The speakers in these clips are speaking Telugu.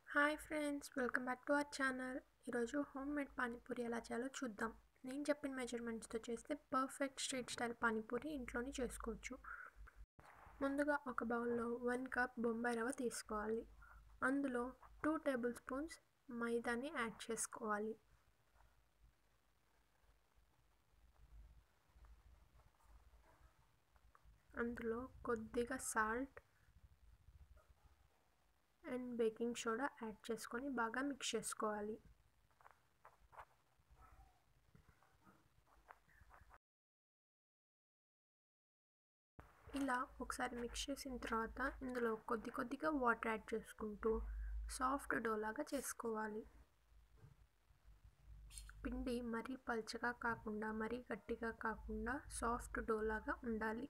hi friends welcome back to our channel ఈరోజు హోమ్ మేడ్ పానీపూరి ఎలా చేయాలో చూద్దాం నేను చెప్పిన మెజర్మెంట్స్తో చేస్తే పర్ఫెక్ట్ స్ట్రీట్ స్టైల్ పానీపూరి ఇంట్లోనే చేసుకోవచ్చు ముందుగా ఒక బౌల్లో వన్ కప్ బొంబాయి రవ్వ తీసుకోవాలి అందులో టూ టేబుల్ స్పూన్స్ మైదాని యాడ్ చేసుకోవాలి అందులో కొద్దిగా salt and baking soda add చేసుకొని బాగా మిక్స్ చేసుకోవాలి ఇలా ఒకసారి మిక్స్ చేసిన తర్వాత ఇందులో కొద్ది కొద్దిగా వాటర్ యాడ్ చేసుకుంటూ సాఫ్ట్ డోలాగా చేసుకోవాలి పిండి మరీ పల్చగా కాకుండా మరీ గట్టిగా కాకుండా సాఫ్ట్ డోలాగా ఉండాలి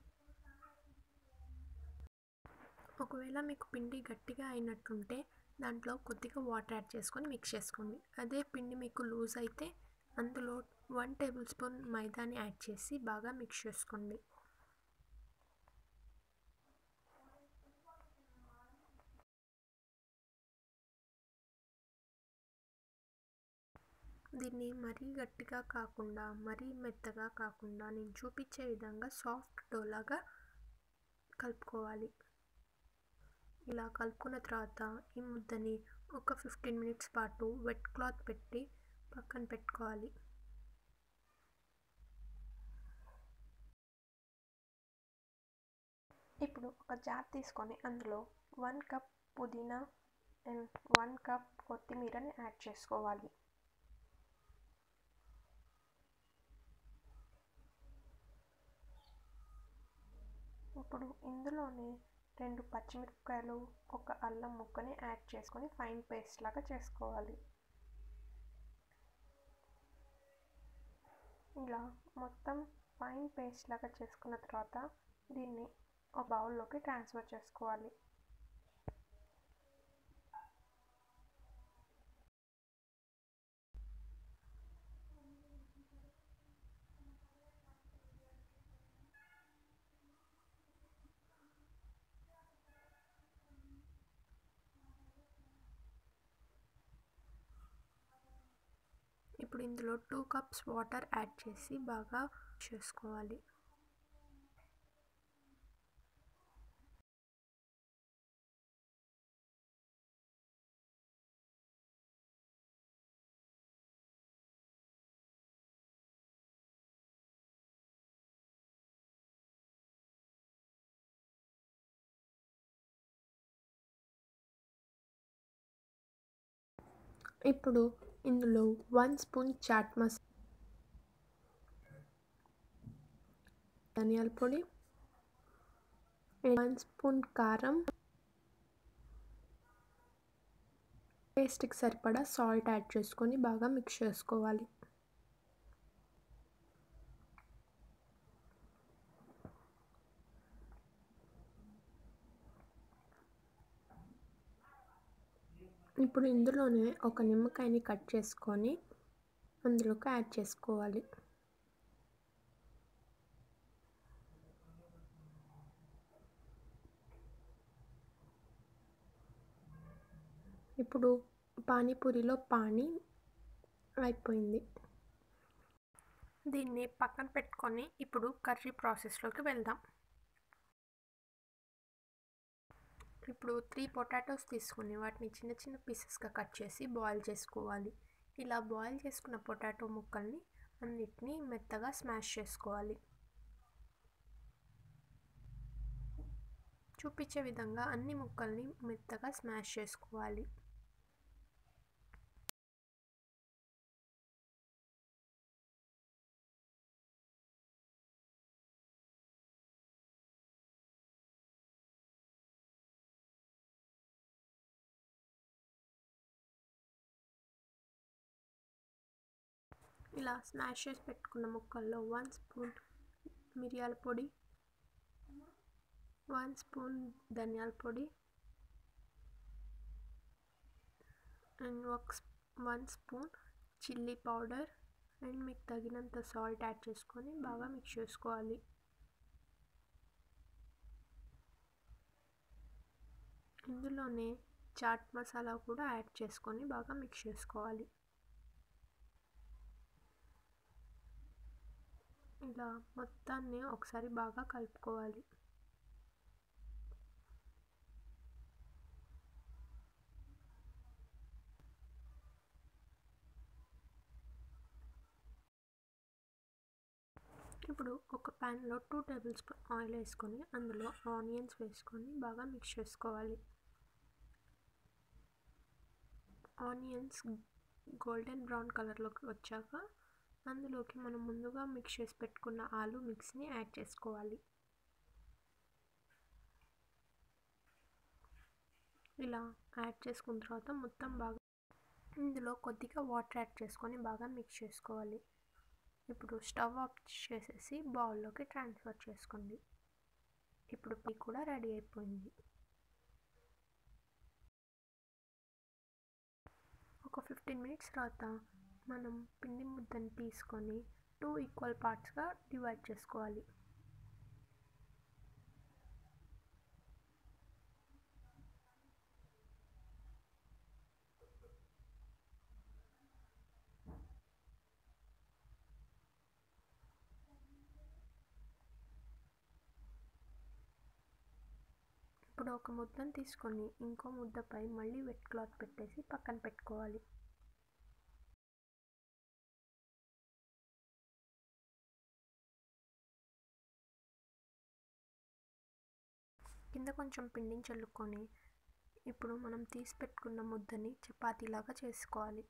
ఒకవేళ మీకు పిండి గట్టిగా అయినట్టుంటే దాంట్లో కొద్దిగా వాటర్ యాడ్ చేసుకొని మిక్స్ చేసుకోండి అదే పిండి మీకు లూజ్ అయితే అందులో వన్ టేబుల్ స్పూన్ మైదాని యాడ్ చేసి బాగా మిక్స్ చేసుకోండి దీన్ని మరీ గట్టిగా కాకుండా మరీ మెత్తగా కాకుండా నేను చూపించే విధంగా సాఫ్ట్ డోలాగా కలుపుకోవాలి ఇలా కలుపుకున్న తర్వాత ఈ ముద్దని ఒక ఫిఫ్టీన్ మినిట్స్ పాటు వెట్ క్లాత్ పెట్టి పక్కన పెట్టుకోవాలి ఇప్పుడు ఒక జార్ తీసుకొని అందులో వన్ కప్ పుదీనా అండ్ వన్ కప్ కొత్తిమీరని యాడ్ చేసుకోవాలి ఇప్పుడు ఇందులోనే రెండు పచ్చిమిరపకాయలు ఒక అల్లం ముక్కని యాడ్ చేసుకొని ఫైన్ పేస్ట్ లాగా చేసుకోవాలి ఇలా మొత్తం ఫైన్ పేస్ట్ లాగా చేసుకున్న తర్వాత దీన్ని ఒక బౌల్లోకి ట్రాన్స్ఫర్ చేసుకోవాలి ఇప్పుడు ఇందులో టూ కప్స్ వాటర్ యాడ్ చేసి బాగా చేసుకోవాలి ఇప్పుడు ఇందులో వన్ స్పూన్ చాట్ మసాలా ధనియాల పొడి వన్ స్పూన్ కారం టేస్ట్కి సరిపడా సాల్ట్ యాడ్ చేసుకొని బాగా మిక్స్ చేసుకోవాలి ఇప్పుడు ఇందులోనే ఒక నిమ్మకాయని కట్ చేసుకొని అందులోకి యాడ్ చేసుకోవాలి ఇప్పుడు పానీపూరిలో పానీ అయిపోయింది దీన్ని పక్కన పెట్టుకొని ఇప్పుడు కర్రీ ప్రాసెస్లోకి వెళ్దాం ఇప్పుడు త్రీ పొటాటోస్ తీసుకుని వాటిని చిన్న చిన్న పీసెస్గా కట్ చేసి బాయిల్ చేసుకోవాలి ఇలా బాయిల్ చేసుకున్న పొటాటో ముక్కల్ని అన్నిటినీ మెత్తగా స్మాష్ చేసుకోవాలి చూపించే విధంగా అన్ని ముక్కల్ని మెత్తగా స్మాష్ చేసుకోవాలి ఇలా స్మాష్ చేసి పెట్టుకున్న ముక్కల్లో వన్ స్పూన్ మిరియాల పొడి వన్ స్పూన్ ధనియాల పొడి అండ్ ఒక one spoon chilli powder and మీకు తగినంత సాల్ట్ యాడ్ చేసుకొని బాగా మిక్స్ చేసుకోవాలి ఇందులోనే చాట్ మసాలా కూడా యాడ్ చేసుకొని బాగా మిక్స్ చేసుకోవాలి ఇలా మొత్తాన్ని ఒకసారి బాగా కలుపుకోవాలి ఇప్పుడు ఒక ప్యాన్లో టూ టేబుల్ స్పూన్ ఆయిల్ వేసుకొని అందులో ఆనియన్స్ వేసుకొని బాగా మిక్స్ చేసుకోవాలి ఆనియన్స్ గోల్డెన్ బ్రౌన్ కలర్లోకి వచ్చాక అందులోకి మనం ముందుగా మిక్స్ చేసి పెట్టుకున్న ఆలు మిక్స్ని యాడ్ చేసుకోవాలి ఇలా యాడ్ చేసుకున్న తర్వాత మొత్తం బాగా ఇందులో కొద్దిగా వాటర్ యాడ్ చేసుకొని బాగా మిక్స్ చేసుకోవాలి ఇప్పుడు స్టవ్ ఆఫ్ చేసేసి బౌల్లోకి ట్రాన్స్ఫర్ చేసుకోండి ఇప్పుడు పీ కూడా రెడీ అయిపోయింది ఒక ఫిఫ్టీన్ మినిట్స్ తర్వాత మనం పిండి ముద్దని తీసుకొని టూ ఈక్వల్ పార్ట్స్గా డివైడ్ చేసుకోవాలి ఇప్పుడు ఒక ముద్దను తీసుకొని ఇంకో ముద్దపై మళ్ళీ వెట్ క్లాత్ పెట్టేసి పక్కన పెట్టుకోవాలి కింద కొంచెం పిండిని చల్లుకొని ఇప్పుడు మనం తీసి పెట్టుకున్న ముద్దని చపాతీలాగా చేసుకోవాలి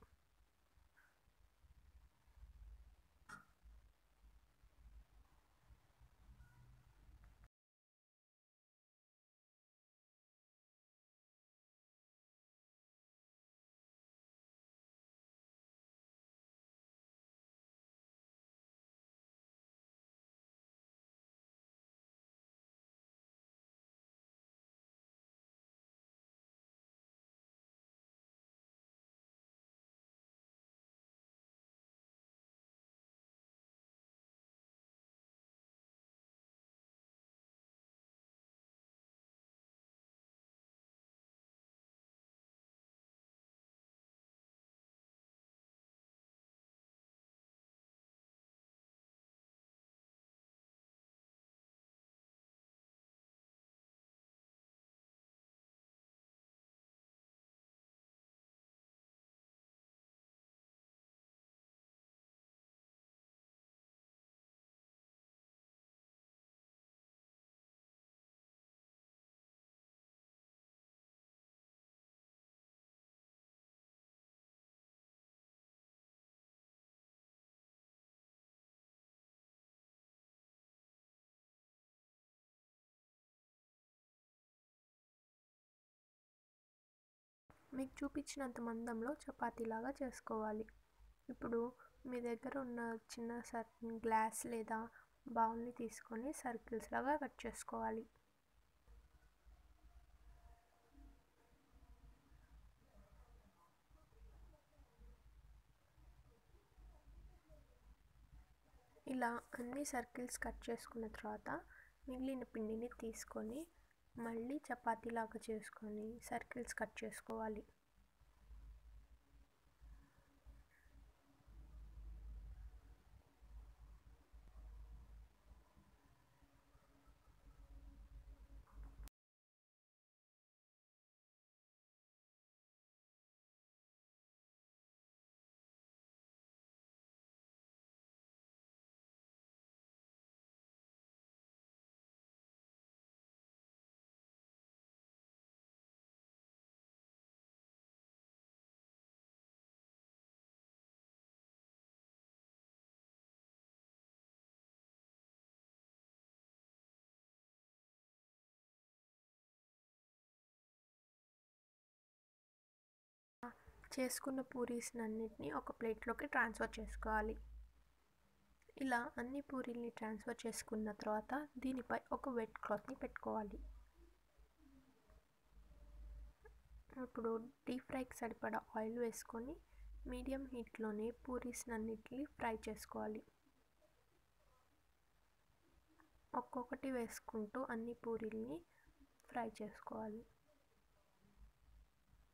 మీకు చూపించినంత మందంలో చపాతీలాగా చేసుకోవాలి ఇప్పుడు మీ దగ్గర ఉన్న చిన్న సర్ గ్లాస్ లేదా బౌల్ని తీసుకొని సర్కిల్స్ లాగా కట్ చేసుకోవాలి ఇలా అన్ని సర్కిల్స్ కట్ చేసుకున్న తర్వాత మిగిలిన పిండిని తీసుకొని మళ్ళీ చపాతీలాగా చేసుకొని సర్కిల్స్ కట్ చేసుకోవాలి చేసుకున్న పూరీస్ని అన్నిటినీ ఒక ప్లేట్లోకి ట్రాన్స్ఫర్ చేసుకోవాలి ఇలా అన్ని పూరీల్ని ట్రాన్స్ఫర్ చేసుకున్న తర్వాత దీనిపై ఒక వెట్ క్లాత్ని పెట్టుకోవాలి ఇప్పుడు డీప్ ఫ్రైకి సరిపడా ఆయిల్ వేసుకొని మీడియం హీట్లోనే పూరీస్ని అన్నిటిని ఫ్రై చేసుకోవాలి ఒక్కొక్కటి వేసుకుంటూ అన్ని పూరీల్ని ఫ్రై చేసుకోవాలి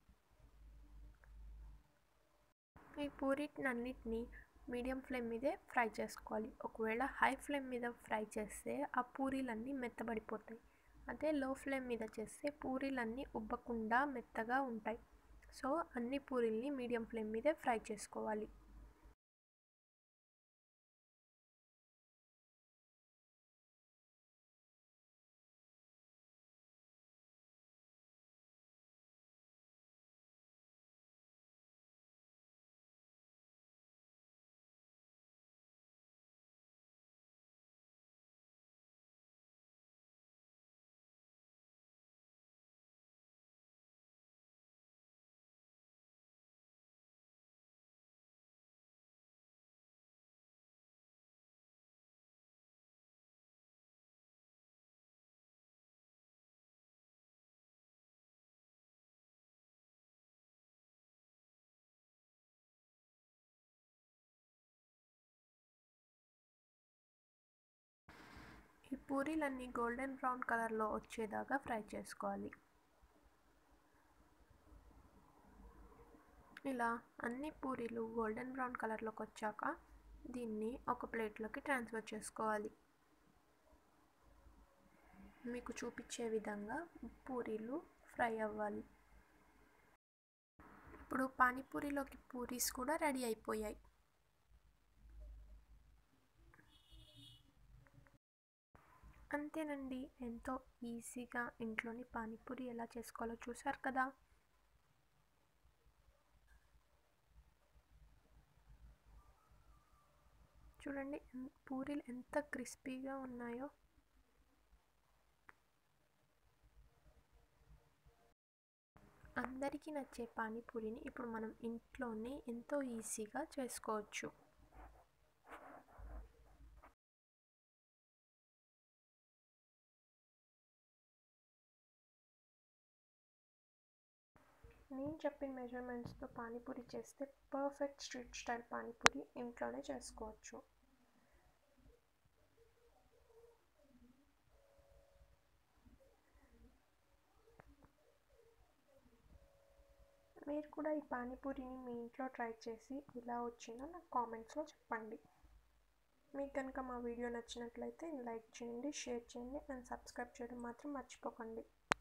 ఈ పూరినన్నిటిని మీడియం ఫ్లేమ్ మీదే ఫ్రై చేసుకోవాలి ఒకవేళ హై ఫ్లేమ్ మీద ఫ్రై చేస్తే ఆ పూరీలన్నీ మెత్తబడిపోతాయి అదే లో ఫ్లేమ్ మీద చేస్తే పూరీలన్నీ ఉబ్బకుండా మెత్తగా ఉంటాయి సో అన్ని పూరీల్ని మీడియం ఫ్లేమ్ మీదే ఫ్రై చేసుకోవాలి ఈ పూరీలన్నీ గోల్డెన్ బ్రౌన్ కలర్లో వచ్చేదాకా ఫ్రై చేసుకోవాలి ఇలా అన్ని పూరీలు గోల్డెన్ బ్రౌన్ కలర్లోకి వచ్చాక దీన్ని ఒక ప్లేట్లోకి ట్రాన్స్ఫర్ చేసుకోవాలి మీకు చూపించే విధంగా పూరీలు ఫ్రై అవ్వాలి ఇప్పుడు పానీపూరిలోకి పూరీస్ కూడా రెడీ అయిపోయాయి అంతేనండి ఎంతో ఈజీగా ఇంట్లోని పానీపూరి ఎలా చేసుకోవాలో చూసారు కదా చూడండి పూరీలు ఎంత క్రిస్పీగా ఉన్నాయో అందరికీ నచ్చే పానీపూరిని ఇప్పుడు మనం ఇంట్లోనే ఎంతో ఈజీగా చేసుకోవచ్చు నేను చెప్పిన మెజర్మెంట్స్తో పానీపూరి చేస్తే పర్ఫెక్ట్ స్ట్రీట్ స్టైల్ పానీపూరి ఇంట్లోనే చేసుకోవచ్చు మీరు కూడా ఈ పానీపూరిని మీ ఇంట్లో ట్రై చేసి ఇలా వచ్చిందో నాకు కామెంట్స్లో చెప్పండి మీకు కనుక మా వీడియో నచ్చినట్లయితే లైక్ చేయండి షేర్ చేయండి అండ్ సబ్స్క్రైబ్ చేయడం మాత్రం మర్చిపోకండి